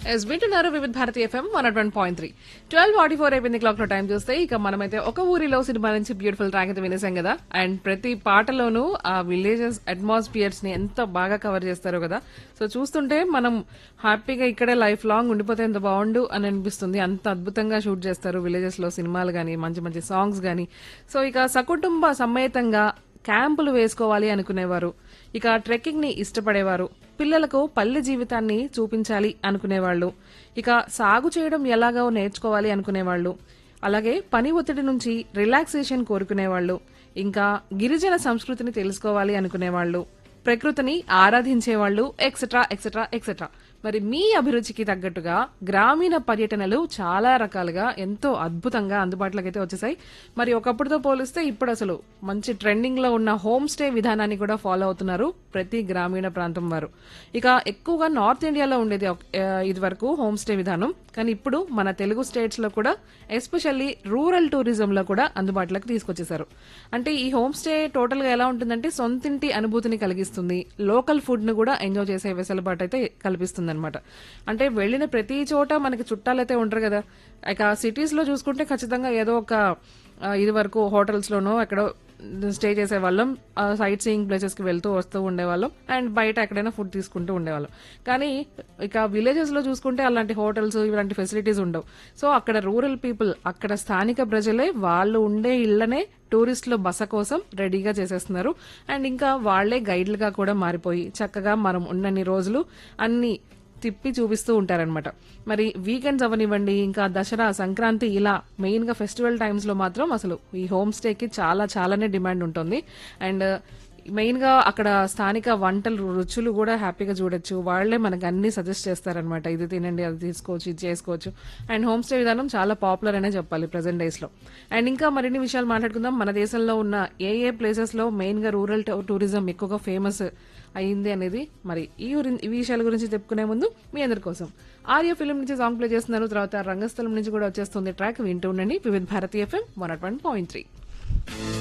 yes వింటున్నారు Vividh Bharati FM one one point three twelve forty four అయిపోయింది clock లో time చూస్తే ఇక మనమైతే ఒక ఊరిలో సినిమా నుంచి బ్యూటిఫుల్ ట్రాక్ అయితే వినేసాం కదా అండ్ ప్రతి పాటలోనూ ఆ విలేజెస్ అట్మాస్ఫియర్స్ ని ఎంత బాగా కవర్ చేస్తారో కదా సో చూస్తుంటే మనం హ్యాపీగా ఇక్కడే లైఫ్ లాంగ్ ఉండిపోతే ఎంత బాగుండు అని అనిపిస్తుంది అంత అద్భుతంగా షూట్ చేస్తారు విలేజెస్ లో సినిమాలు గానీ మంచి మంచి సాంగ్స్ గానీ సో ఇక సకుటుంబ సమేతంగా క్యాంపులు వేసుకోవాలి అనుకునేవారు ఇక ట్రెక్కింగ్ ని ఇష్టపడేవారు పిల్లలకు పల్లె జీవితాన్ని చూపించాలి అనుకునేవాళ్ళు ఇక సాగు చేయడం ఎలాగో నేర్చుకోవాలి అనుకునేవాళ్ళు అలాగే పని ఒత్తిడి నుంచి రిలాక్సేషన్ కోరుకునేవాళ్ళు ఇంకా గిరిజన సంస్కృతిని తెలుసుకోవాలి అనుకునేవాళ్ళు ప్రకృతిని ఆరాధించేవాళ్ళు ఎక్సెట్రా ఎక్సెట్రా ఎక్సెట్రా మరి మీ అభిరుచికి తగ్గట్టుగా గ్రామీణ పర్యటనలు చాలా రకాలుగా ఎంతో అద్భుతంగా అందుబాటులోకి అయితే వచ్చేసాయి మరి ఒకప్పుడుతో పోలిస్తే ఇప్పుడు అసలు మంచి ట్రెండింగ్ లో ఉన్న హోమ్ స్టే విధానాన్ని కూడా ఫాలో అవుతున్నారు ప్రతి గ్రామీణ ప్రాంతం వారు ఇక ఎక్కువగా నార్త్ ఇండియాలో ఉండేది ఒక- ఆ, ఇది వరకు హోమ్ స్టే విధానం కానీ ఇప్పుడు మన తెలుగు స్టేట్స్ లో కూడా ఎస్పెషల్లీ రూరల్ టూరిజం లో కూడా అందుబాటులోకి తీసుకొచ్చేసారు అంటే ఈ హోమ్ స్టే టోటల్ గా ఎలా ఉంటుందంటే సొంతింటి అనుభూతిని కలిగిస్తుంది లోకల్ ఫుడ్ ను కూడా ఎంజాయ్ చేసే వెసులుబాటు అయితే కల్పిస్తుంది అనమాట అంటే వెళ్ళిన ప్రతి చోట మనకి చుట్టాలైతే ఉంటారు కదా ఇక సిటీస్ లో చూసుకుంటే ఖచ్చితంగా ఏదో ఒక ఆ, ఇది వరకు హోటల్స్ లోనో ఎక్కడో స్టే చేసే వాళ్ళం సైట్ సీయింగ్ ప్లేసెస్ కి వెళ్తూ వస్తూ ఉండేవాళ్ళం అండ్ బయట ఎక్కడైనా ఫుడ్ తీసుకుంటూ ఉండేవాళ్ళం కానీ ఇక విలేజెస్ లో చూసుకుంటే అలాంటి హోటల్స్ ఇలాంటి ఫెసిలిటీస్ ఉండవు సో అక్కడ రూరల్ పీపుల్ అక్కడ స్థానిక ప్రజలే వాళ్ళు ఉండే ఇళ్లనే టూరిస్టుల బస కోసం రెడీగా చేసేస్తున్నారు అండ్ ఇంకా వాళ్లే గైడ్లుగా కూడా మారిపోయి చక్కగా మనం ఉన్నన్ని రోజులు అన్ని తిప్పి చూపిస్తూ ఉంటారనమాట మరి వీకెండ్స్ అవనివ్వండి ఇంకా దసరా సంక్రాంతి ఇలా మెయిన్ గా ఫెస్టివల్ టైమ్స్ లో మాత్రం అసలు ఈ హోమ్ స్టేకి చాలా చాలానే డిమాండ్ ఉంటుంది అండ్ మెయిన్ గా అక్కడ స్థానిక వంటలు రుచులు కూడా హ్యాపీగా చూడొచ్చు వాళ్లే మనకు అన్ని సజెస్ట్ చేస్తారనమాట ఇది తినండి అది తీసుకోవచ్చు ఇది చేసుకోవచ్చు అండ్ హోమ్ స్టే విధానం చాలా పాపులర్ అనే చెప్పాలి ప్రెసెంట్ డేస్ లో అండ్ ఇంకా మరిన్ని విషయాలు మాట్లాడుకుందాం మన దేశంలో ఉన్న ఏ ఏ ప్లేసెస్ లో మెయిన్ గా రూరల్ టూరిజం ఎక్కువగా ఫేమస్ అయింది అనేది మరి ఈ గురి- ఈ విషయాల గురించి చెప్పుకునే ముందు మీ అందరి కోసం ఆర్య ఫిల్మ్ నుంచి సాంగ్ ప్లే చేస్తున్నారు తర్వాత రంగస్థలం నుంచి కూడా వచ్చేస్తుంది ట్రాక్ వింటూ ఉండండి Vividh Bharatiya FM one point three